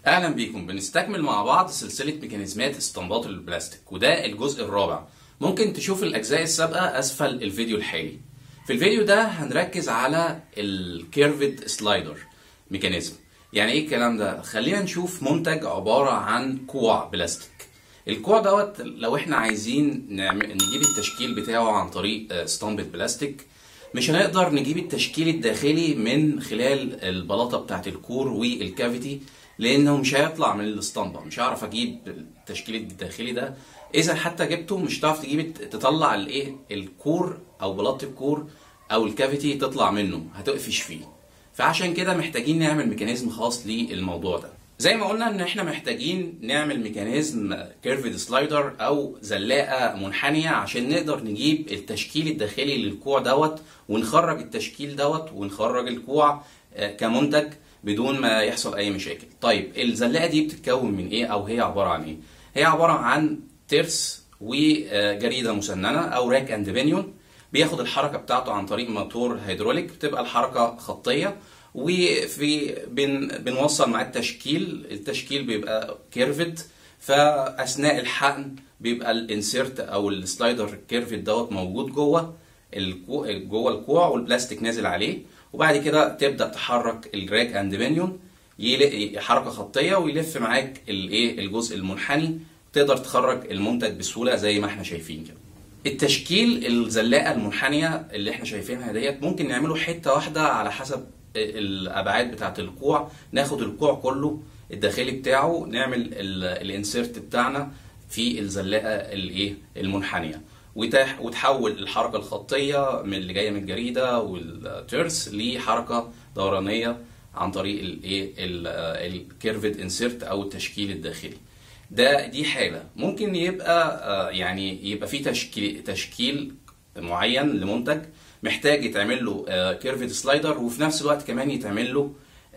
اهلا بيكم بنستكمل مع بعض سلسله ميكانيزمات استنباط البلاستيك وده الجزء الرابع ممكن تشوف الاجزاء السابقه اسفل الفيديو الحالي في الفيديو ده هنركز على الكيرفد سلايدر ميكانيزم يعني ايه الكلام ده خلينا نشوف منتج عباره عن كوع بلاستيك الكوع دوت لو احنا عايزين نعمل نجيب التشكيل بتاعه عن طريق اسطمبة بلاستيك مش هنقدر نجيب التشكيل الداخلي من خلال البلاطه بتاعت الكور والكافيتي لانه مش هيطلع من الاسطمبه مش هعرف اجيب التشكيل الداخلي ده اذا حتى جبته مش هتعرف تجيب تطلع الايه الكور او بلاطه الكور او الكافيتي تطلع منه هتقفش فيه فعشان كده محتاجين نعمل ميكانيزم خاص للموضوع ده زي ما قلنا ان احنا محتاجين نعمل ميكانيزم كيرفد سلايدر او زلاقه منحنيه عشان نقدر نجيب التشكيل الداخلي للكوع دوت ونخرج التشكيل دوت ونخرج الكوع كمنتج بدون ما يحصل اي مشاكل طيب الزلاقه دي بتتكون من ايه او هي عباره عن ايه هي عباره عن ترس وجريده مسننه او راك اند بينيون بياخد الحركه بتاعته عن طريق موتور هيدروليك بتبقى الحركه خطيه وفي بن بنوصل مع التشكيل التشكيل بيبقى كيرفد فاثناء الحقن بيبقى الانسيرت او السلايدر الكيرفد دوت موجود جوه الكو... جوه الكوع والبلاستيك نازل عليه وبعد كده تبدا تحرك الراك اند بينيون حركه خطيه ويلف معاك الايه الجزء المنحني تقدر تخرج المنتج بسهوله زي ما احنا شايفين كده التشكيل الزلاقه المنحنيه اللي احنا شايفينها ديت ممكن نعمله حته واحده على حسب الابعاد بتاعه الكوع ناخد الكوع كله الداخلي بتاعه نعمل الانسيرت بتاعنا في الزلاقه الايه المنحنيه وتحول الحركه الخطيه من اللي جايه من الجريده والترس لحركه دورانيه عن طريق الايه الكيرفد انسيرت او التشكيل الداخلي ده دي حاله ممكن يبقى يعني يبقى في تشكيل تشكيل معين لمنتج محتاج يتعمل له كيرفد سلايدر وفي نفس الوقت كمان يتعمل له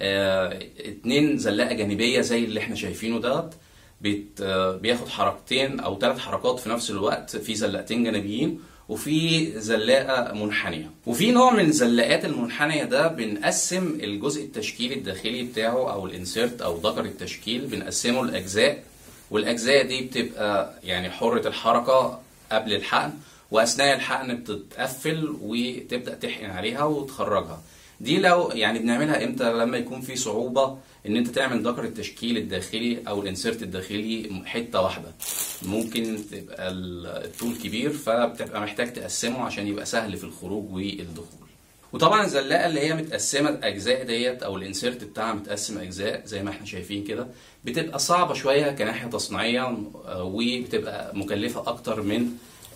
اتنين زلاقه جانبيه زي اللي احنا شايفينه دوت بياخد حركتين او ثلاث حركات في نفس الوقت في زلاقتين جانبيين وفي زلاقه منحنيه وفي نوع من الزلاقات المنحنيه ده بنقسم الجزء التشكيلي الداخلي بتاعه او الانسيرت او ذكر التشكيل بنقسمه لاجزاء والاجزاء دي بتبقى يعني حره الحركه قبل الحقن واثناء الحقن بتتقفل وتبدا تحقن عليها وتخرجها دي لو يعني بنعملها امتى لما يكون في صعوبه ان انت تعمل ذكر التشكيل الداخلي او الانسيرت الداخلي حته واحده ممكن تبقى الطول كبير فبتبقى محتاج تقسمه عشان يبقى سهل في الخروج والدخول وطبعا الزلاقه اللي هي متقسمه اجزاء ديت او الانسيرت بتاعها متقسم اجزاء زي ما احنا شايفين كده بتبقى صعبه شويه كناحيه تصنيعيه وبتبقى مكلفه اكتر من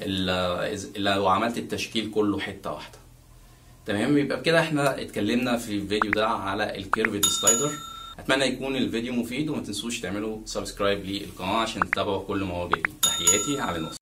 لو عملت التشكيل كله حته واحده تمام يبقى بكده احنا اتكلمنا في الفيديو ده على الكيرفد سلايدر اتمنى يكون الفيديو مفيد وما تنسوش تعملوا سبسكرايب للقناه عشان تتابعوا كل مواضيع تحياتي على النص